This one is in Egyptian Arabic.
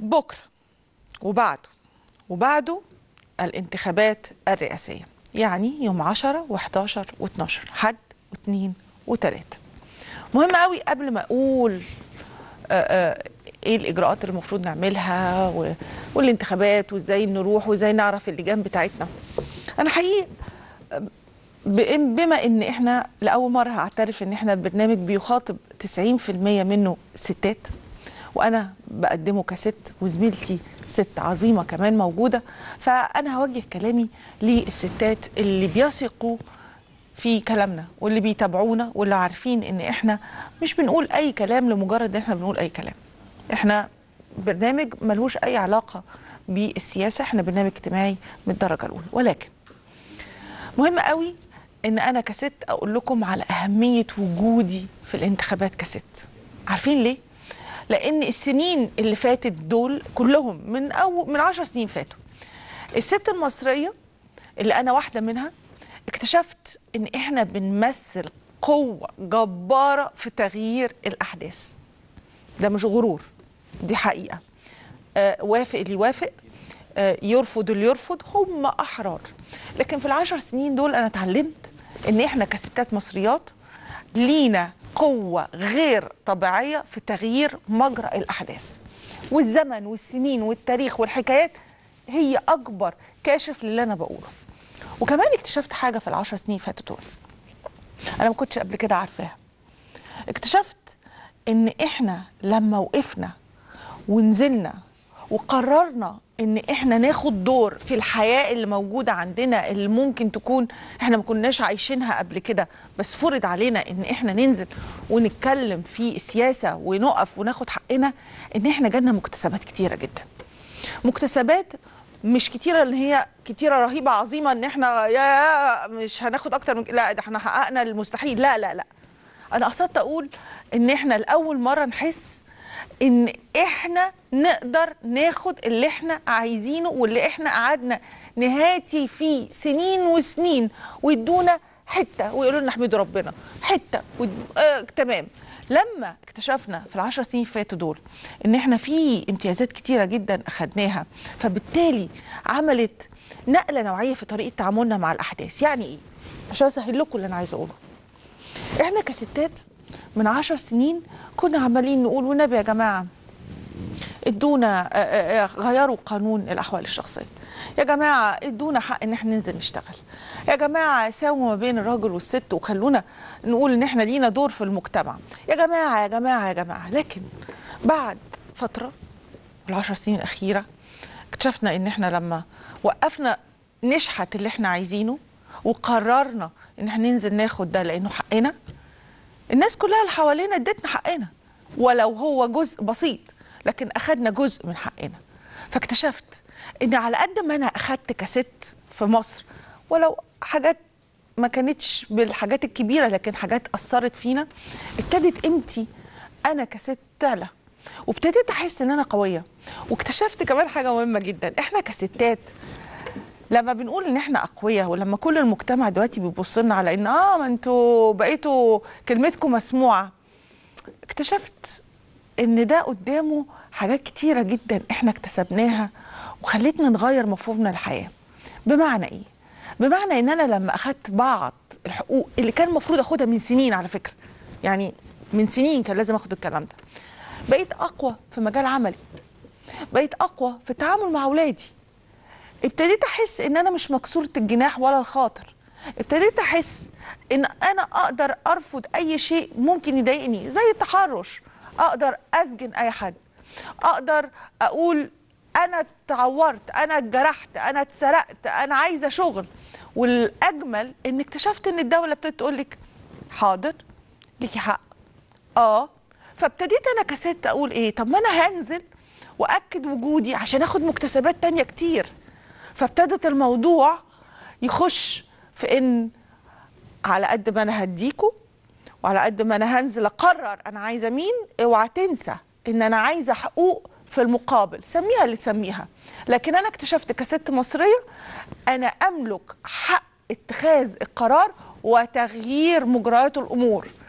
بكره وبعده وبعده الانتخابات الرئاسيه يعني يوم 10 و11 و12 حد واثنين وثلاثه مهم قوي قبل ما اقول آه، آه، ايه الاجراءات اللي المفروض نعملها و- والانتخابات وازاي نروح وازاي نعرف اللجان بتاعتنا انا حقيقي آه، بإن- بما ان احنا لاول مره هعترف ان احنا برنامج بيخاطب 90% منه ستات وانا بقدمه كست وزميلتي ست عظيمه كمان موجوده فانا هوجه كلامي للستات اللي بيثقوا في كلامنا واللي بيتابعونا واللي عارفين ان احنا مش بنقول اي كلام لمجرد ان احنا بنقول اي كلام احنا برنامج ملهوش اي علاقه بالسياسه احنا برنامج اجتماعي من الدرجه الاولى ولكن مهم قوي ان انا كست اقول لكم على اهميه وجودي في الانتخابات كست عارفين ليه لان السنين اللي فاتت دول كلهم من أو من عشر سنين فاتوا الست المصريه اللي انا واحده منها اكتشفت ان احنا بنمثل قوه جباره في تغيير الاحداث ده مش غرور دي حقيقه آه وافق اللي يوافق آه يرفض اللي يرفض هم احرار لكن في العشر سنين دول انا اتعلمت ان احنا كستات مصريات لينا قوه غير طبيعيه في تغيير مجرى الاحداث والزمن والسنين والتاريخ والحكايات هي اكبر كاشف للي انا بقوله وكمان اكتشفت حاجه في العشر سنين فاتوا دول انا ما كنتش قبل كده عارفاها اكتشفت ان احنا لما وقفنا ونزلنا وقررنا ان احنا ناخد دور في الحياه اللي موجوده عندنا اللي ممكن تكون احنا ما كناش عايشينها قبل كده بس فرض علينا ان احنا ننزل ونتكلم في السياسه ونقف وناخد حقنا ان احنا جالنا مكتسبات كتيره جدا مكتسبات مش كتيرة اللي هي كتيرة رهيبة عظيمة ان احنا يا مش هناخد اكتر من لا ده احنا حققنا المستحيل لا لا لا انا قصدت اقول ان احنا لاول مرة نحس ان احنا نقدر ناخد اللي احنا عايزينه واللي احنا قعدنا نهاتي فيه سنين وسنين ويدونا حته ويقولوا لنا احمدوا ربنا حته ود... آه تمام لما اكتشفنا في العشر سنين اللي فاتوا دول ان احنا في امتيازات كتيره جدا اخدناها فبالتالي عملت نقله نوعيه في طريقه تعاملنا مع الاحداث يعني ايه عشان اسهل لكم اللي انا عايزه اقوله احنا كستات من عشر سنين كنا عمالين نقول والنبي يا جماعه ادونا آه، آه، آه، غيروا قانون الاحوال الشخصيه يا جماعه ادونا حق ان احنا ننزل نشتغل يا جماعه ساووا ما بين الراجل والست وخلونا نقول ان احنا لينا دور في المجتمع يا جماعه يا جماعه يا جماعه لكن بعد فتره العشر سنين الاخيره اكتشفنا ان احنا لما وقفنا نشحت اللي احنا عايزينه وقررنا ان احنا ننزل ناخد ده لانه حقنا الناس كلها اللي حوالينا ادتنا حقنا ولو هو جزء بسيط لكن اخدنا جزء من حقنا فاكتشفت ان على قد ما انا اخدت كست في مصر ولو حاجات ما كانتش بالحاجات الكبيره لكن حاجات اثرت فينا ابتدت قيمتي انا كست تعلى وابتديت احس ان انا قويه واكتشفت كمان حاجه مهمه جدا احنا كستات لما بنقول ان احنا اقوياء ولما كل المجتمع دلوقتي بيبص لنا على ان اه ما انتوا بقيتوا كلمتكم مسموعه اكتشفت ان ده قدامه حاجات كتيره جدا احنا اكتسبناها وخلتنا نغير مفهومنا للحياه بمعنى ايه بمعنى ان انا لما اخدت بعض الحقوق اللي كان المفروض اخدها من سنين على فكره يعني من سنين كان لازم اخد الكلام ده بقيت اقوى في مجال عملي بقيت اقوى في التعامل مع اولادي ابتديت احس ان انا مش مكسوره الجناح ولا الخاطر ابتديت احس ان انا اقدر ارفض اي شيء ممكن يضايقني زي التحرش اقدر اسجن اي حد اقدر اقول انا اتعورت انا اتجرحت انا اتسرقت انا عايزه شغل والاجمل ان اكتشفت ان الدوله ابتدت تقول لك حاضر ليكي حق اه فابتديت انا كست اقول ايه طب ما انا هنزل واكد وجودي عشان اخد مكتسبات تانية كتير فابتدت الموضوع يخش في ان على قد ما انا هديكوا وعلى قد ما انا هنزل اقرر انا عايزه مين اوعى تنسى ان انا عايزه حقوق في المقابل سميها اللي تسميها لكن انا اكتشفت كست مصريه انا املك حق اتخاذ القرار وتغيير مجريات الامور